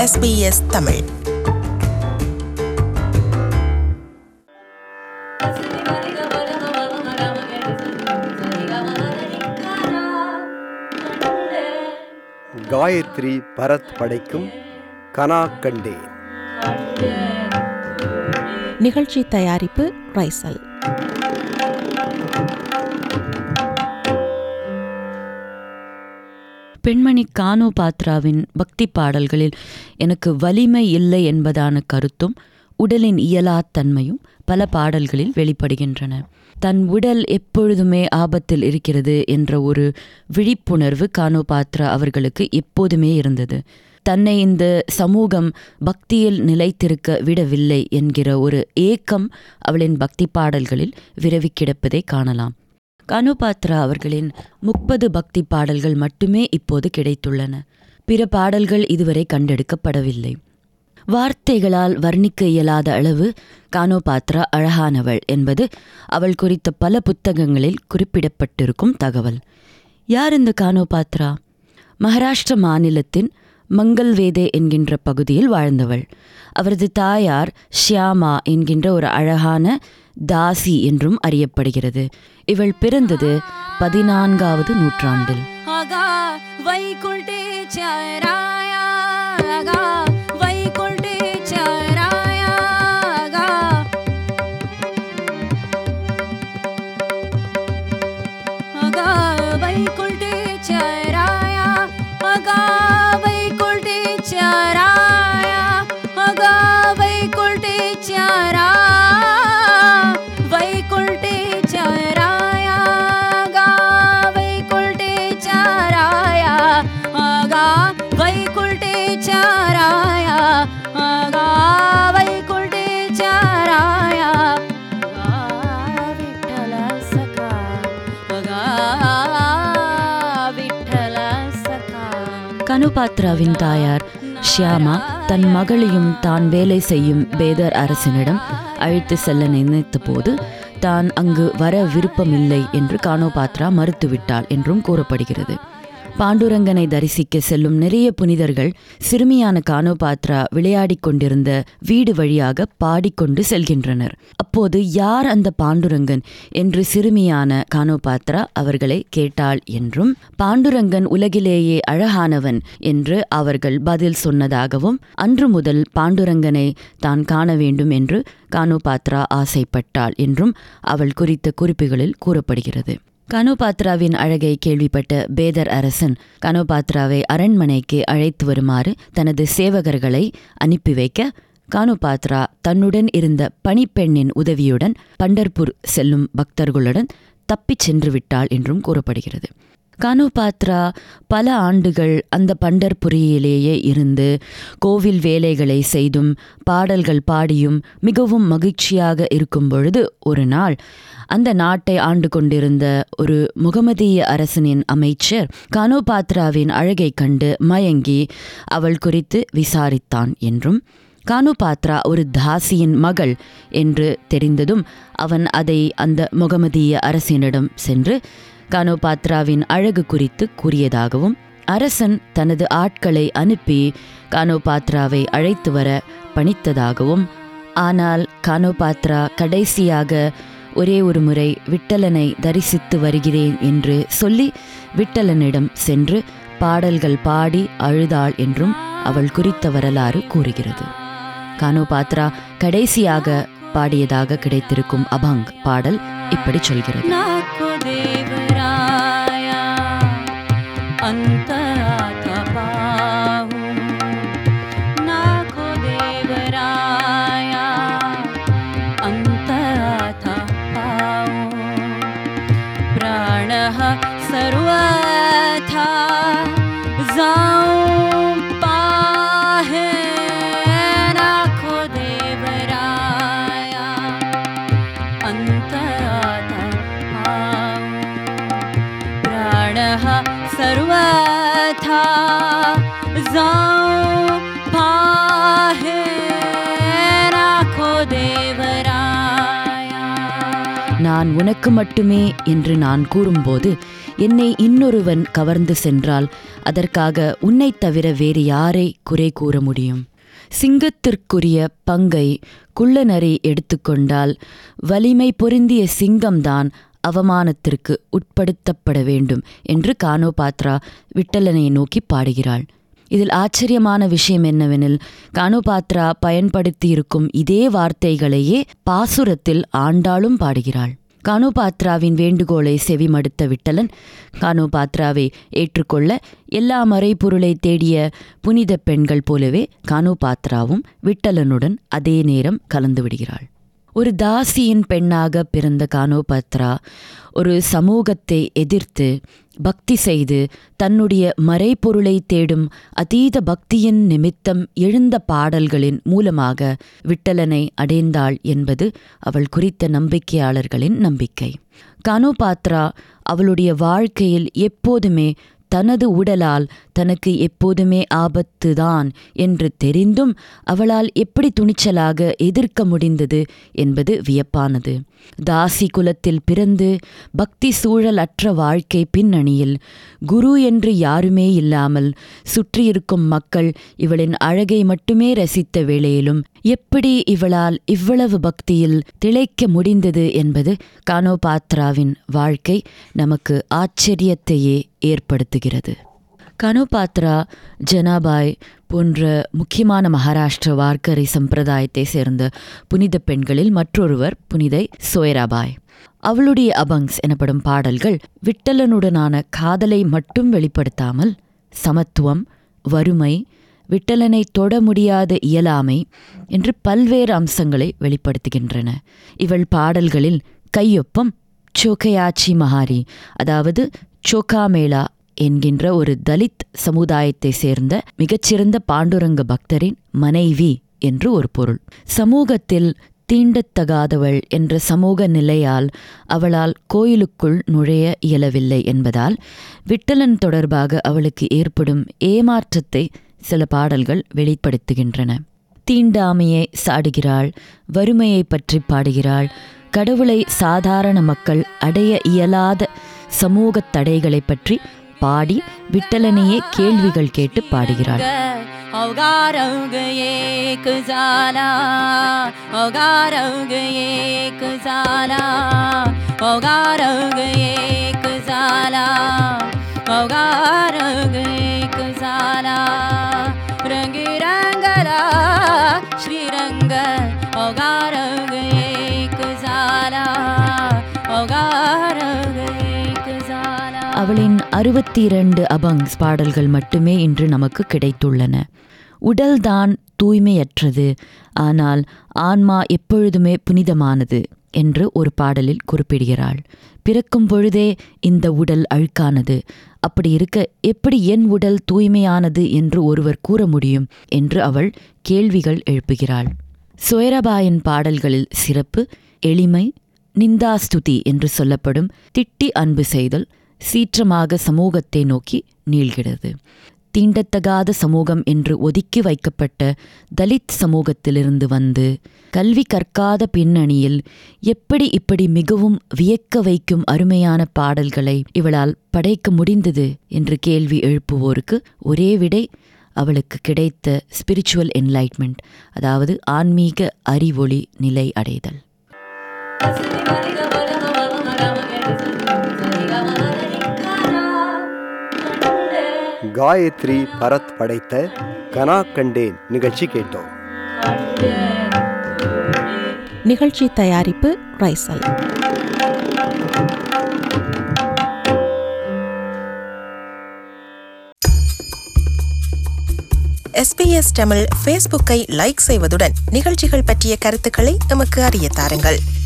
SBS Tamil Gayatri Bharat படைக்கும் கனா கண்டேன் நிகழ்ச்சி தயாரிப்பு ரைசல் பெண்மணி கானோ பாத்ராவின் பக்தி பாடல்களில் எனக்கு வலிமை இல்லை என்பதான கருத்தும் உடலின் இயலாத் தன்மையும் பல பாடல்களில் வெளிப்படுகின்றன தன் உடல் எப்பொழுதுமே ஆபத்தில் இருக்கிறது என்ற ஒரு விழிப்புணர்வு கானோ பாத்ரா அவர்களுக்கு எப்போதுமே இருந்தது தன்னை இந்த சமூகம் பக்தியில் நிலைத்திருக்க விடவில்லை என்கிற ஒரு ஏக்கம் அவளின் பக்தி பாடல்களில் விரவி கிடப்பதை காணலாம் கானுபாத்ரா அவர்களின் முப்பது பக்தி பாடல்கள் மட்டுமே இப்போது கிடைத்துள்ளன பிற பாடல்கள் இதுவரை கண்டெடுக்கப்படவில்லை வார்த்தைகளால் வர்ணிக்க இயலாத அளவு கானோபாத்ரா அழகானவள் என்பது அவள் குறித்த பல புத்தகங்களில் குறிப்பிடப்பட்டிருக்கும் தகவல் யார் இந்த கானோபாத்ரா மகாராஷ்டிர மாநிலத்தின் மங்கல்வேதே என்கின்ற பகுதியில் வாழ்ந்தவள் அவரது தாயார் ஷியாமா என்கின்ற ஒரு அழகான தாசி என்றும் அறியப்படுகிறது இவள் பிறந்தது பதினான்காவது நூற்றாண்டில் अगा वैकुण्ठेच्या राया अगा वैकुण्ठेच्या राया अगा अगा वैकुण्ठेच्या राया अगा वैकुण्ठेच्या राया अगा वैकुण्ठेच्या राया वैकुण्ठेच्या राया अगा वैकुण्ठेच्या राया अगा वैकुण्ठेच्या राया अगा वैकुण्ठेच्या राया अगा विठ्ठल सखा अगा विठ्ठल सखा கனுபாத்ராவின் தாயார் ஷியாமா தன் மகளையும் தான் வேலை செய்யும் பேதர் அரசனிடம் அழைத்து செல்ல நினைத்த போது தான் அங்கு வர விருப்பமில்லை என்று கானோபாத்ரா மறுத்துவிட்டாள் என்றும் கூறப்படுகிறது பாண்டுரங்கனை தரிசிக்க செல்லும் நிறைய புனிதர்கள் சிறுமியான கானோபாத்ரா விளையாடிக் கொண்டிருந்த வீடு வழியாக பாடிக்கொண்டு செல்கின்றனர் அப்போது யார் அந்த பாண்டுரங்கன் என்று சிறுமியான கானோபாத்ரா அவர்களை கேட்டாள் என்றும் பாண்டுரங்கன் உலகிலேயே அழகானவன் என்று அவர்கள் பதில் சொன்னதாகவும் அன்று முதல் பாண்டுரங்கனை தான் காண வேண்டும் என்று கானோபாத்ரா ஆசைப்பட்டாள் என்றும் அவள் குறித்த குறிப்புகளில் கூறப்படுகிறது கனோபாத்ராவின் அழகை கேள்விப்பட்ட பேதர் அரசன் கனோபாத்ராவை அரண்மனைக்கு அழைத்து வருமாறு தனது சேவகர்களை அனுப்பி வைக்க கானோபாத்ரா தன்னுடன் இருந்த பணிப்பெண்ணின் உதவியுடன் பண்டர்பூர் செல்லும் பக்தர்களுடன் தப்பிச் சென்று விட்டாள் என்றும் கூறப்படுகிறது கானோபாத்ரா பல ஆண்டுகள் அந்த பண்டர்புரியிலேயே இருந்து கோவில் வேலைகளை செய்தும் பாடல்கள் பாடியும் மிகவும் மகிழ்ச்சியாக இருக்கும் பொழுது ஒரு நாள் அந்த நாட்டை ஆண்டு கொண்டிருந்த ஒரு முகமதிய அரசனின் அமைச்சர் கானோபாத்ராவின் அழகை கண்டு மயங்கி அவள் குறித்து விசாரித்தான் என்றும் கானுபாத்ரா ஒரு தாசியின் மகள் என்று தெரிந்ததும் அவன் அதை அந்த முகமதிய அரசனிடம் சென்று கானோபாத்ராவின் அழகு குறித்து கூறியதாகவும் அரசன் தனது ஆட்களை அனுப்பி கானோபாத்ராவை அழைத்து வர பணித்ததாகவும் ஆனால் கானோபாத்ரா கடைசியாக ஒரே ஒரு முறை விட்டலனை தரிசித்து வருகிறேன் என்று சொல்லி விட்டலனிடம் சென்று பாடல்கள் பாடி அழுதாள் என்றும் அவள் குறித்த வரலாறு கூறுகிறது கானோபாத்ரா கடைசியாக பாடியதாக கிடைத்திருக்கும் அபங் பாடல் இப்படி சொல்கிறது नाको देवराया अंतरात पाहू नाको देवराया अंतरात पाहू प्राणः सर्वथा जाऊं पाहे नाको देवराया अन्तरात प्राणः सर्वथा நான் உனக்கு மட்டுமே என்று நான் கூறும்போது என்னை இன்னொருவன் கவர்ந்து சென்றால் அதற்காக உன்னைத் தவிர வேறு யாரை குறை கூற முடியும் சிங்கத்திற்குரிய பங்கை குள்ளநரி எடுத்துக்கொண்டால் வலிமை பொருந்திய சிங்கம்தான் அவமானத்திற்கு உட்படுத்தப்பட வேண்டும் என்று கானோபாத்ரா விட்டலனை நோக்கி பாடுகிறாள் இதில் ஆச்சரியமான விஷயம் என்னவெனில் கானோபாத்ரா பயன்படுத்தியிருக்கும் இதே வார்த்தைகளையே பாசுரத்தில் ஆண்டாளும் பாடுகிறாள் கானோபாத்ராவின் வேண்டுகோளை செவிமடுத்த விட்டலன் கானோபாத்ராவை ஏற்றுக்கொள்ள எல்லா மறைபொருளை தேடிய புனித பெண்கள் போலவே கானோபாத்ராவும் விட்டலனுடன் அதே நேரம் கலந்து விடுகிறாள் ஒரு தாசியின் பெண்ணாக பிறந்த கானோபாத்ரா ஒரு சமூகத்தை எதிர்த்து பக்தி செய்து தன்னுடைய மறைபொருளை தேடும் அதீத பக்தியின் நிமித்தம் எழுந்த பாடல்களின் மூலமாக விட்டலனை அடைந்தாள் என்பது அவள் குறித்த நம்பிக்கையாளர்களின் நம்பிக்கை கானோபாத்ரா அவளுடைய வாழ்க்கையில் எப்போதுமே தனது உடலால் தனக்கு எப்போதுமே ஆபத்துதான் என்று தெரிந்தும் அவளால் எப்படி துணிச்சலாக எதிர்க்க முடிந்தது என்பது வியப்பானது தாசி குலத்தில் பிறந்து பக்தி சூழல் அற்ற வாழ்க்கை பின்னணியில் குரு என்று யாருமே இல்லாமல் சுற்றியிருக்கும் மக்கள் இவளின் அழகை மட்டுமே ரசித்த வேளையிலும் எப்படி இவளால் இவ்வளவு பக்தியில் திளைக்க முடிந்தது என்பது கானோபாத்ராவின் வாழ்க்கை நமக்கு ஆச்சரியத்தையே ஏற்படுத்துகிறது கனோபாத்ரா ஜனாபாய் போன்ற முக்கியமான மகாராஷ்டிர வார்க்கரை சம்பிரதாயத்தை சேர்ந்த புனித பெண்களில் மற்றொருவர் புனிதை சோயராபாய் அவளுடைய அபங்ஸ் எனப்படும் பாடல்கள் விட்டலனுடனான காதலை மட்டும் வெளிப்படுத்தாமல் சமத்துவம் வறுமை விட்டலனை தொட முடியாத இயலாமை என்று பல்வேறு அம்சங்களை வெளிப்படுத்துகின்றன இவள் பாடல்களில் கையொப்பம் சோகையாச்சி மகாரி அதாவது சோகாமேளா என்கின்ற ஒரு தலித் சமுதாயத்தை சேர்ந்த மிகச்சிறந்த பாண்டுரங்க பக்தரின் மனைவி என்று ஒரு பொருள் சமூகத்தில் தீண்டத்தகாதவள் என்ற சமூக நிலையால் அவளால் கோயிலுக்குள் நுழைய இயலவில்லை என்பதால் விட்டலன் தொடர்பாக அவளுக்கு ஏற்படும் ஏமாற்றத்தை சில பாடல்கள் வெளிப்படுத்துகின்றன தீண்டாமையை சாடுகிறாள் வறுமையை பற்றி பாடுகிறாள் கடவுளை சாதாரண மக்கள் அடைய இயலாத சமூக தடைகளை பற்றி பாடி விட்டலனையே கேள்விகள் கேட்டு பாடுகிறாள் अवगारंग एक झाला अवगारंग एक झाला अवगारंग एक झाला अवगारंग एक झाला रंगी रंगला श्रीरंग अवगारंग एक झाला अवगारंग एक झाला அவளின் அறுபத்தி இரண்டு அபங்ஸ் பாடல்கள் மட்டுமே இன்று நமக்கு கிடைத்துள்ளன உடல்தான் தூய்மையற்றது ஆனால் ஆன்மா எப்பொழுதுமே புனிதமானது என்று ஒரு பாடலில் குறிப்பிடுகிறாள் பிறக்கும் பொழுதே இந்த உடல் அழுக்கானது அப்படி இருக்க எப்படி என் உடல் தூய்மையானது என்று ஒருவர் கூற முடியும் என்று அவள் கேள்விகள் எழுப்புகிறாள் சுயரபாயின் பாடல்களில் சிறப்பு எளிமை நிந்தாஸ்துதி என்று சொல்லப்படும் திட்டி அன்பு செய்தல் சீற்றமாக சமூகத்தை நோக்கி நீள்கிறது தீண்டத்தகாத சமூகம் என்று ஒதுக்கி வைக்கப்பட்ட தலித் சமூகத்திலிருந்து வந்து கல்வி கற்காத பின்னணியில் எப்படி இப்படி மிகவும் வியக்க வைக்கும் அருமையான பாடல்களை இவளால் படைக்க முடிந்தது என்று கேள்வி எழுப்புவோருக்கு ஒரே விடை அவளுக்கு கிடைத்த ஸ்பிரிச்சுவல் என்லைட்மெண்ட் அதாவது ஆன்மீக அறிவொளி நிலை அடைதல் காயத்ரி பரத் படைத்த கனா கண்டேன் நிகழ்ச்சி கேட்டோம் நிகழ்ச்சி தயாரிப்பு ரைசல் எஸ்பிஎஸ் தமிழ் ஃபேஸ்புக்கை லைக் செய்வதுடன் நிகழ்ச்சிகள் பற்றிய கருத்துக்களை எமக்கு அறிய தாருங்கள்